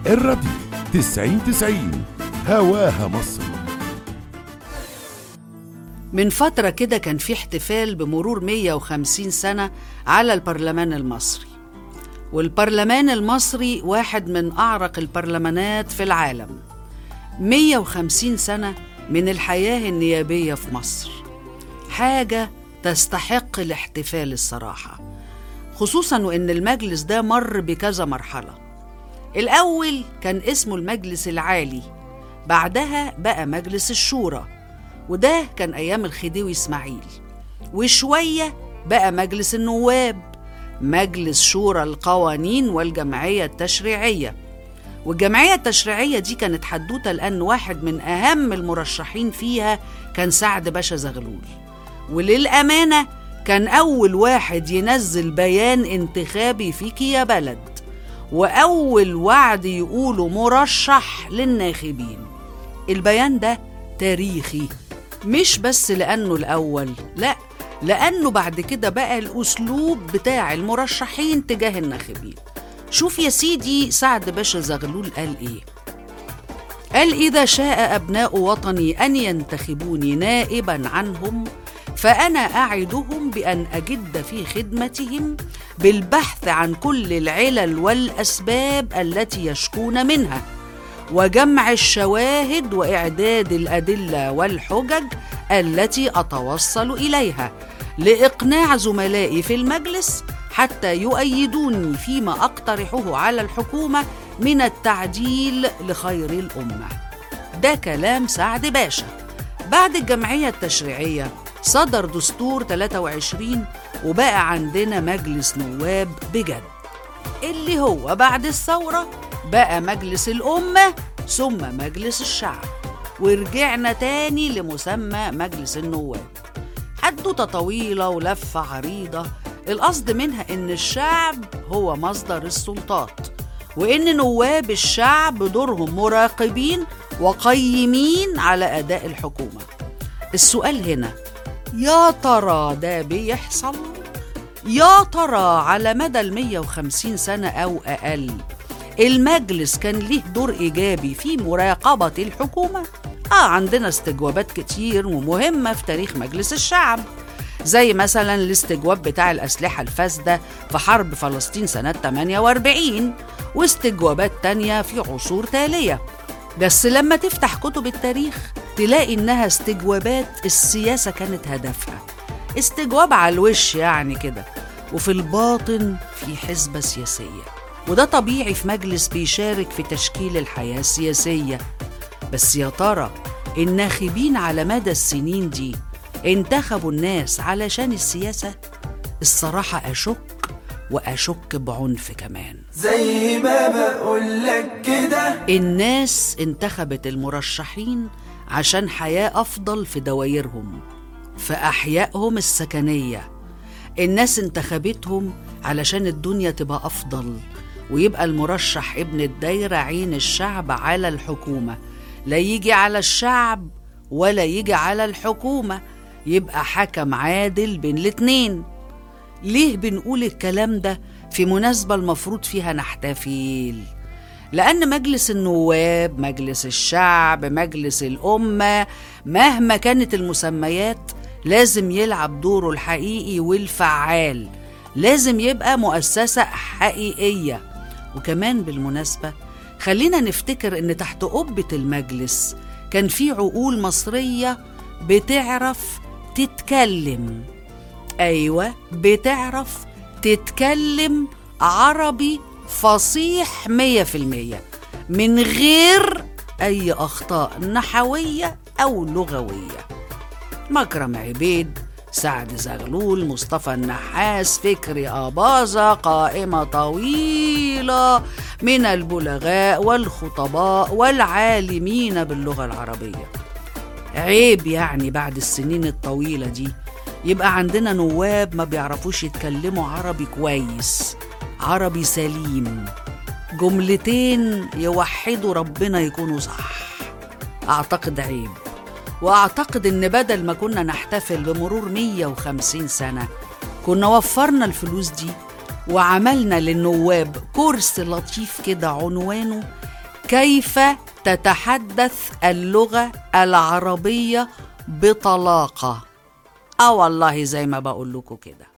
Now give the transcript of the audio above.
الراديو تسعين تسعين هواها مصر من فترة كده كان في احتفال بمرور 150 سنة على البرلمان المصري والبرلمان المصري واحد من أعرق البرلمانات في العالم 150 سنة من الحياة النيابية في مصر حاجة تستحق الاحتفال الصراحة خصوصا وإن المجلس ده مر بكذا مرحلة الأول كان اسمه المجلس العالي بعدها بقى مجلس الشورى وده كان أيام الخديوي إسماعيل وشوية بقى مجلس النواب مجلس شورى القوانين والجمعية التشريعية والجمعية التشريعية دي كانت حدوتة لأن واحد من أهم المرشحين فيها كان سعد باشا زغلول وللأمانة كان أول واحد ينزل بيان انتخابي فيك يا بلد وأول وعد يقوله مرشح للناخبين البيان ده تاريخي مش بس لأنه الأول لأ لأنه بعد كده بقى الأسلوب بتاع المرشحين تجاه الناخبين شوف يا سيدي سعد باشا زغلول قال إيه قال إذا شاء أبناء وطني أن ينتخبوني نائبا عنهم فأنا أعدهم بأن أجد في خدمتهم بالبحث عن كل العلل والأسباب التي يشكون منها وجمع الشواهد وإعداد الأدلة والحجج التي أتوصل إليها لإقناع زملائي في المجلس حتى يؤيدوني فيما أقترحه على الحكومة من التعديل لخير الأمة ده كلام سعد باشا بعد الجمعية التشريعية صدر دستور 23 وبقى عندنا مجلس نواب بجد اللي هو بعد الثورة بقى مجلس الأمة ثم مجلس الشعب ورجعنا تاني لمسمى مجلس النواب حدوتة طويلة ولفة عريضة القصد منها إن الشعب هو مصدر السلطات وإن نواب الشعب دورهم مراقبين وقيمين على أداء الحكومة السؤال هنا يا ترى ده بيحصل؟ يا ترى على مدى ال 150 سنة أو أقل المجلس كان ليه دور إيجابي في مراقبة الحكومة؟ آه عندنا استجوابات كتير ومهمة في تاريخ مجلس الشعب زي مثلا الاستجواب بتاع الأسلحة الفاسدة في حرب فلسطين سنة 48 واستجوابات تانية في عصور تالية بس لما تفتح كتب التاريخ تلاقي إنها استجوابات السياسة كانت هدفها استجواب على الوش يعني كده وفي الباطن في حزبة سياسية وده طبيعي في مجلس بيشارك في تشكيل الحياة السياسية بس يا ترى الناخبين على مدى السنين دي انتخبوا الناس علشان السياسة؟ الصراحة أشك وأشك بعنف كمان زي ما بقولك كده الناس انتخبت المرشحين عشان حياة أفضل في دوايرهم في أحيائهم السكنية الناس انتخبتهم علشان الدنيا تبقى أفضل ويبقى المرشح ابن الدايرة عين الشعب على الحكومة لا يجي على الشعب ولا يجي على الحكومة يبقى حكم عادل بين الاتنين ليه بنقول الكلام ده في مناسبة المفروض فيها نحتفل لأن مجلس النواب مجلس الشعب مجلس الأمة مهما كانت المسميات لازم يلعب دوره الحقيقي والفعال لازم يبقى مؤسسة حقيقية وكمان بالمناسبة خلينا نفتكر إن تحت قبة المجلس كان في عقول مصرية بتعرف تتكلم أيوة بتعرف تتكلم عربي فصيح مية في المية من غير أي أخطاء نحوية أو لغوية مكرم عبيد سعد زغلول مصطفى النحاس فكري أباظة قائمة طويلة من البلغاء والخطباء والعالمين باللغة العربية عيب يعني بعد السنين الطويلة دي يبقى عندنا نواب ما بيعرفوش يتكلموا عربي كويس عربي سليم جملتين يوحدوا ربنا يكونوا صح أعتقد عيب وأعتقد إن بدل ما كنا نحتفل بمرور 150 سنة كنا وفرنا الفلوس دي وعملنا للنواب كورس لطيف كده عنوانه كيف تتحدث اللغة العربية بطلاقة اه والله زي ما بقول لكم كده